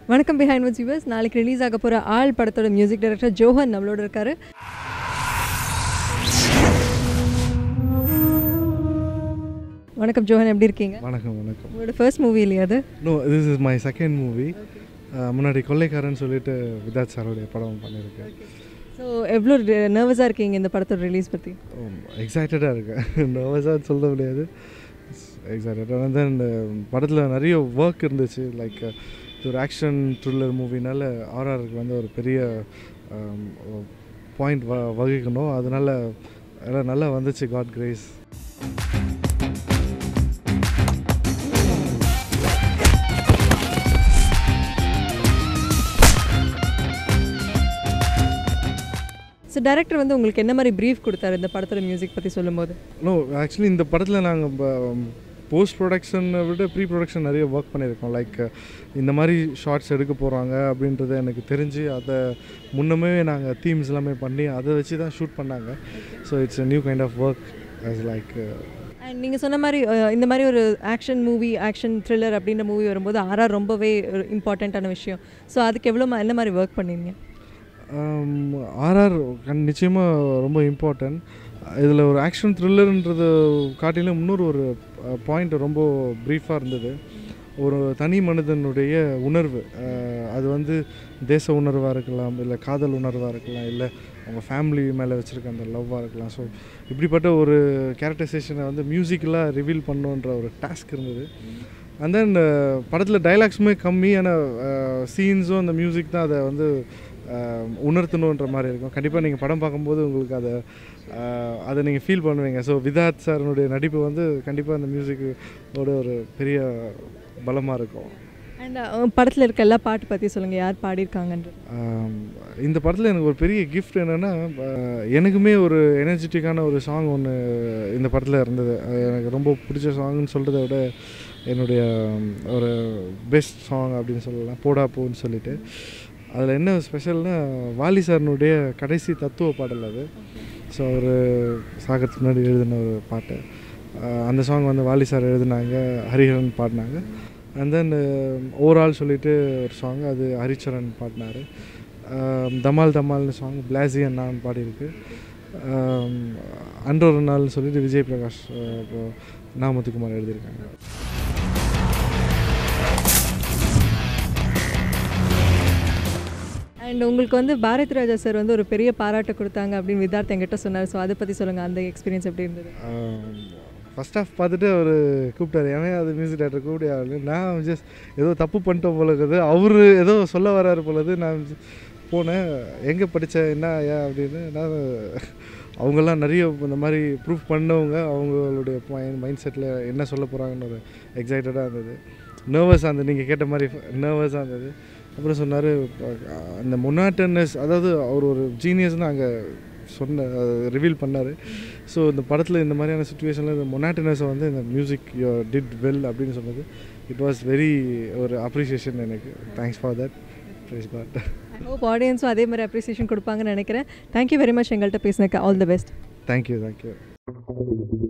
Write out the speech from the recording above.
வணக்கம் Behindwoods viewers நாளைக்கு release ஆக போகிற ஆள் படத்தோட மியூசிக் டைரக்டர் ஜோஹன் நம்மளோட இருக்காரு வணக்கம் ஜோஹன் எப்படி இருக்கீங்க வணக்கம் வணக்கம் உங்களோட ஃபர்ஸ்ட் மூவி இல்லையா அது no this is my second movie முன்னாடி கொள்ளைக்காரன் சொல்லிட்டு விதாத் சாரோடைய படம் பண்ணியிருக்கேன் ஸோ எவ்வளோ நர்வஸாக இருக்கீங்க இந்த படத்தோட ரிலீஸ் பற்றி எக்ஸைட்டடாக இருக்கேன் நர்வஸாக சொல்ல முடியாது எக்ஸைட்டட் அண்ட் தென் படத்தில் நிறைய ஒர்க் இருந்துச்சு லைக் ஒரு ஆக்ஷன் த்ரில்லர் மூவினால ஆர்ஆருக்கு வந்து ஒரு பெரிய பாயிண்ட் வ வகிக்கணும் அதனால எல்லாம் நல்லா வந்துச்சு காட் கிரேஸ் ஸோ டேரக்டர் வந்து உங்களுக்கு என்ன மாதிரி ப்ரீஃப் கொடுத்தாரு இந்த படத்தோட மியூசிக் பற்றி சொல்லும்போது நோ ஆக்சுவலி இந்த படத்தில் நாங்கள் போஸ்ட் ப்ரொடக்ஷனை விட ப்ரீ ப்ரொடக்ஷன் நிறைய ஒர்க் பண்ணியிருக்கோம் லைக் இந்த மாதிரி ஷார்ட்ஸ் எடுக்க போகிறாங்க அப்படின்றது எனக்கு தெரிஞ்சு அதை முன்னமே நாங்கள் தீம்ஸ் எல்லாமே பண்ணி அதை வச்சு தான் ஷூட் பண்ணாங்க so it's a new kind of work as like and நீங்கள் சொன்ன மாதிரி அஹ், இந்த மாதிரி ஒரு ஆக்ஷன் மூவி ஆக்ஷன் த்ரில்லர் அப்படின்ற மூவி வரும்போது ஆர்ஆர் ரொம்பவே இம்பார்ட்டண்ட்டான விஷயம் ஸோ அதுக்கு எவ்வளோ ம- என்ன மாதிரி ஒர்க் பண்ணீங்க ஆர்ஆர் நிச்சயமாக ரொம்ப இம்பார்ட்டன்ட் இதில் ஒரு ஆக்ஷன் த்ரில்லர்ன்றது காட்டிலும் இன்னொரு ஒரு பாயிண்ட் ரொம்ப ப்ரீஃபாக இருந்தது ஒரு தனி மனிதனுடைய உணர்வு அஹ், அது வந்து தேச உணர்வாக இருக்கலாம் இல்லை காதல் உணர்வாக இருக்கலாம் இல்லை அவங்க ஃபேமிலி மேலே வச்சுருக்க அந்த லவ்வாக இருக்கலாம் ஸோ இப்படிப்பட்ட ஒரு கேரக்டரைசேஷனை வந்து மியூசிக்கலாக ரிவீல் பண்ணுன்ற ஒரு டாஸ்க் இருந்தது அண்ட் தென் படத்தில் டைலாக்ஸுமே கம்மி ஆனால் சீன்ஸும் அந்த மியூசிக் தான் அதை வந்து அஹ், உணர்த்தணுன்ற மாதிரி இருக்கும் கண்டிப்பாக நீங்கள் படம் பார்க்கும்போது உங்களுக்கு அதை அஹ், அதை நீங்கள் ஃபீல் பண்ணுவீங்க ஸோ விதாத் சாரனுடைய நடிப்பு வந்து கண்டிப்பாக அந்த மியூசிக்கோட ஒரு பெரிய பலமாக இருக்கும் அண்ட் படத்தில் இருக்க எல்லா பாட்டு பற்றி சொல்லுங்கள் யார் பாடியிருக்காங்கன்றது ஆம், இந்த படத்தில் எனக்கு ஒரு பெரிய கிஃப்ட் என்னென்னா எனக்குமே ஒரு எனர்ஜெட்டிக்கான ஒரு சாங் ஒன்று இந்த படத்தில் இருந்தது அது எனக்கு ரொம்ப பிடிச்ச சாங்னு சொல்கிறத விட என்னுடைய ம், ஒரு பெஸ்ட் சாங் அப்படின்னு சொல்லலாம் போடா போன்னு சொல்லிட்டு அதில் என்ன ஸ்பெஷல்னா வாலி சார்னுடைய கடைசி தத்துவ பாடல் அது ஸோ அவர் சாகத்துக்கு முன்னாடி எழுதின ஒரு பாட்டு அஹ், அந்த சாங் வந்து வாலி சார் எழுதினாங்க ஹரிஹரன் பாடினாங்க அண்ட் தென் ஓவரால் சொல்லிட்டு ஒரு சாங் அது ஹரிச்சரன் பாடினார் தமால் தமால்னு சாங் பிளாசி அண்ணான்னு பாடியிருக்கு ஆம், அன்று ஒரு நாள்னு சொல்லிட்டு விஜய் பிரகாஷ் அஹ், அப்புறம் நா முத்துக்குமார் எழுதியிருக்காங்க அண்ட் உங்களுக்கு வந்து பாரதி ராஜா சார் வந்து ஒரு பெரிய பாராட்டு கொடுத்தாங்க அப்படின்னு விதார்த் என்கிட்ட சொன்னார் ஸோ அதை பற்றி சொல்லுங்கள் அந்த எக்ஸ்பீரியன்ஸ் எப்படி இருந்தது ஃபஸ்ட் ஆஃப் பார்த்துட்டு அவர் கூப்பிட்டாரு ஏன் அது மியூசிக் டேரக்டர் கூப்பிடியாது நான் ஜஸ்ட் ஏதோ தப்பு பண்ணிட்டோம் போல இருக்குது அவர் ஏதோ சொல்ல வராரு போலது நான் just போனேன் எங்கே படித்த என்ன ஏன் அப்படின்னு நான் அவங்கெல்லாம் நிறைய இந்த மாதிரி ப்ரூஃப் பண்ணவங்க அவங்களுடைய மைண்ட் செட்டில் என்ன சொல்ல போகிறாங்கன்னு ஒரு எக்ஸைட்டடாக இருந்தது நர்வஸாக இருந்தது நீங்கள் கேட்ட மாதிரி நர்வஸாக இருந்தது அப்புறம் சொன்னார் அந்த மொனாட்டனஸ் அதாவது அவர் ஒரு ஜீனியஸ்னு அங்கே சொன்ன ரிவீல் பண்ணார் ஸோ இந்த படத்தில் இந்த மாதிரியான சுச்சுவேஷனில் இந்த மொனாட்டினஸை வந்து இந்த மியூசிக் டிட் வெல் அப்படின்னு சொன்னது இட் வாஸ் வெரி ஒரு அப்ரிசியேஷன் எனக்கு thanks for that praise god I hope ஆடியன்ஸும் அதே மாதிரி அப்ரிசியேஷன் கொடுப்பாங்கன்னு நினைக்கிறேன் தேங்க்யூ வெரி மச் எங்கள்கிட்ட பேசினதுக்கு all the best thank you thank you